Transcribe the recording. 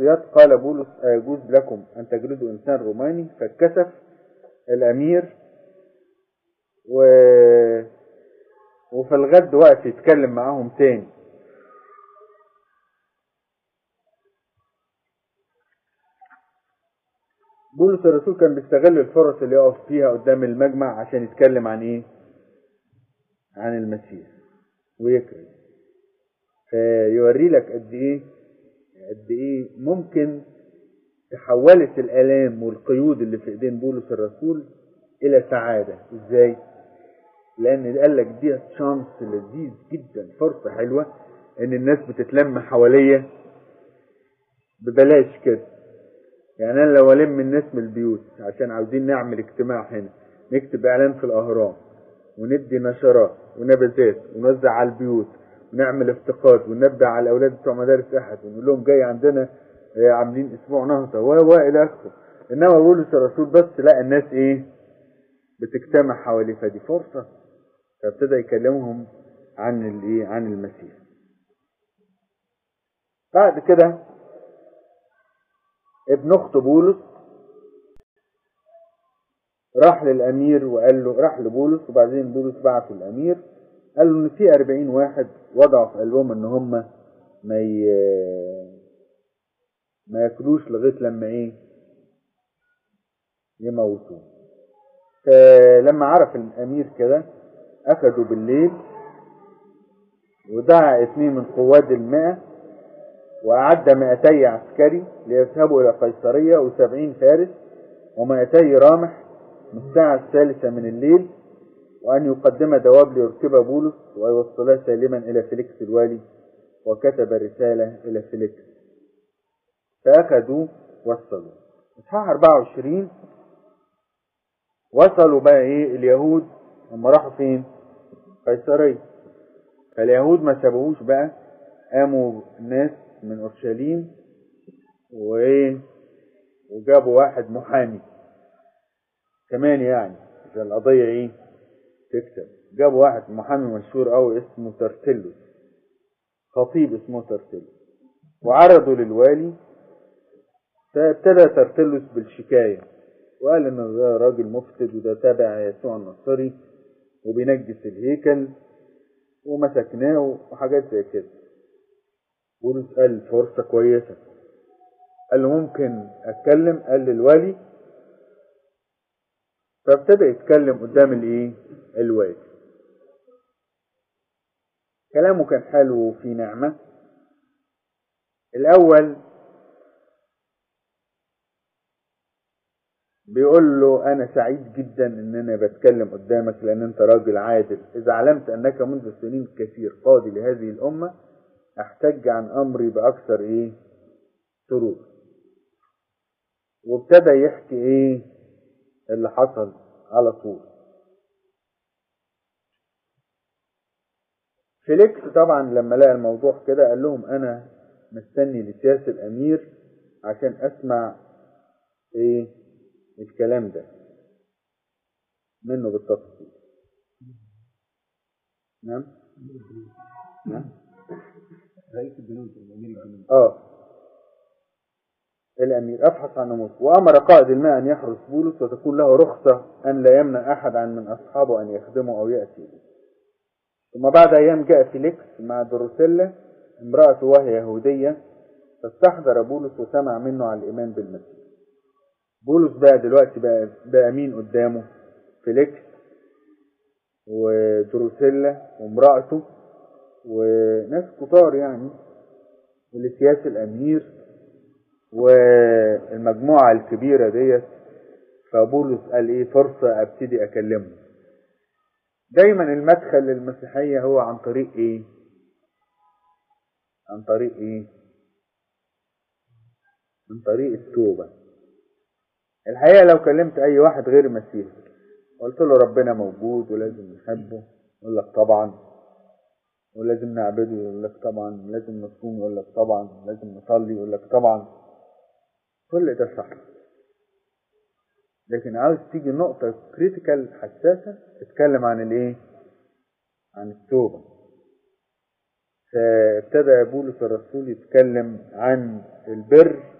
الشخصيات قال بولس أيجوز لكم أن تجلدوا إنسان روماني فاتكسف الأمير و... وفي الغد وقت يتكلم معاهم تاني بولس الرسول كان بيستغل الفرص اللي يقف فيها قدام المجمع عشان يتكلم عن ايه عن المسيح ويكرم فيوري لك قد ايه قد ايه ممكن تحولت الالام والقيود اللي في ايدين بولس الرسول الى سعاده ازاي لان قال لك دي شانس لذيذ جدا فرصه حلوه ان الناس بتتلم حواليا ببلاش كده يعني انا لو الم الناس من البيوت عشان عاوزين نعمل اجتماع هنا نكتب اعلان في الاهرام وندي نشرات ونبذات ونوزع على البيوت ونعمل افتقاد وننبه على الاولاد بتوع مدارس احد ونقول لهم جاي عندنا آه، عاملين اسبوع نهضه و و الى اخره انما بولس الرسول بس لا الناس ايه بتجتمع حواليه فدي فرصه فابتدى يكلمهم عن الايه عن المسيح بعد كده ابن اخت بولس راح للامير وقال له راح لبولس وبعدين بولس بعت الامير قال له ان في 40 واحد وضعوا في قلبهم ان هم ما ي... ما ياكلوش لغايه لما ايه يموتوه فلما عرف الامير كده اخدوا بالليل ودعا اثنين من قواد المئة وأعد مئتي عسكري ليذهبوا إلى قيصرية وسبعين فارس ومئتي رامح من الساعة الثالثة من الليل وأن يقدم دواب ليركب بولس ويوصلها سالما إلى فيليكس الوالي وكتب رسالة إلى فيليكس فأخذوا وصلوا إصحاح 24 وصلوا بقى إيه اليهود هم راحوا فين؟ قيصرية فاليهود ما سابوهوش بقى قاموا ناس من اورشليم وايه وجابوا واحد محامي كمان يعني عشان القضيه ايه تكتب جابوا واحد محامي مشهور قوي اسمه ترتلس خطيب اسمه ترتلس وعرضوا للوالي فابتدى ترتلس بالشكايه وقال ان ده راجل مفسد وده تابع يسوع النصري وبينجس الهيكل ومسكناه وحاجات زي كده بولس قال فرصة كويسة قال له ممكن اتكلم قال للوالي فابتدى يتكلم قدام الايه الوالي كلامه كان حلو وفي نعمة الاول بيقول له انا سعيد جدا ان انا بتكلم قدامك لان انت راجل عادل اذا علمت انك منذ سنين كثير قاضي لهذه الامه احتج عن امري باكثر ايه سرور وابتدى يحكي ايه اللي حصل على طول فيليكس طبعا لما لقى الموضوع كده قال لهم انا مستني لسياسة الامير عشان اسمع ايه الكلام ده منه بالتفصيل نعم نعم رئيس الجنود الامير الجنود اه الامير ابحث عن امور وامر قائد الماء ان يحرس بولس وتكون له رخصه ان لا يمنع احد عن من اصحابه ان يخدمه او ياتي اليه ثم بعد ايام جاء فيليكس مع دروسيلا امراته وهي يهوديه فاستحضر بولس وسمع منه على الايمان بالمسيح بولس بقى دلوقتي بقى بقى مين قدامه فيليكس ودروسيلا وامراته وناس كتار يعني ولسياس الامير والمجموعة الكبيرة ديت فبولس قال ايه فرصة ابتدي اكلمه دايما المدخل للمسيحية هو عن طريق ايه عن طريق ايه عن طريق التوبة الحقيقة لو كلمت اي واحد غير مسيحي قلت له ربنا موجود ولازم نحبه يقول لك طبعا ولازم نعبده يقول لك طبعا لازم نصوم يقول لك طبعا لازم نصلي يقول لك طبعا كل ده صح لكن عاوز تيجي نقطة كريتيكال حساسة تتكلم عن الايه عن التوبة فابتدى بولس الرسول يتكلم عن البر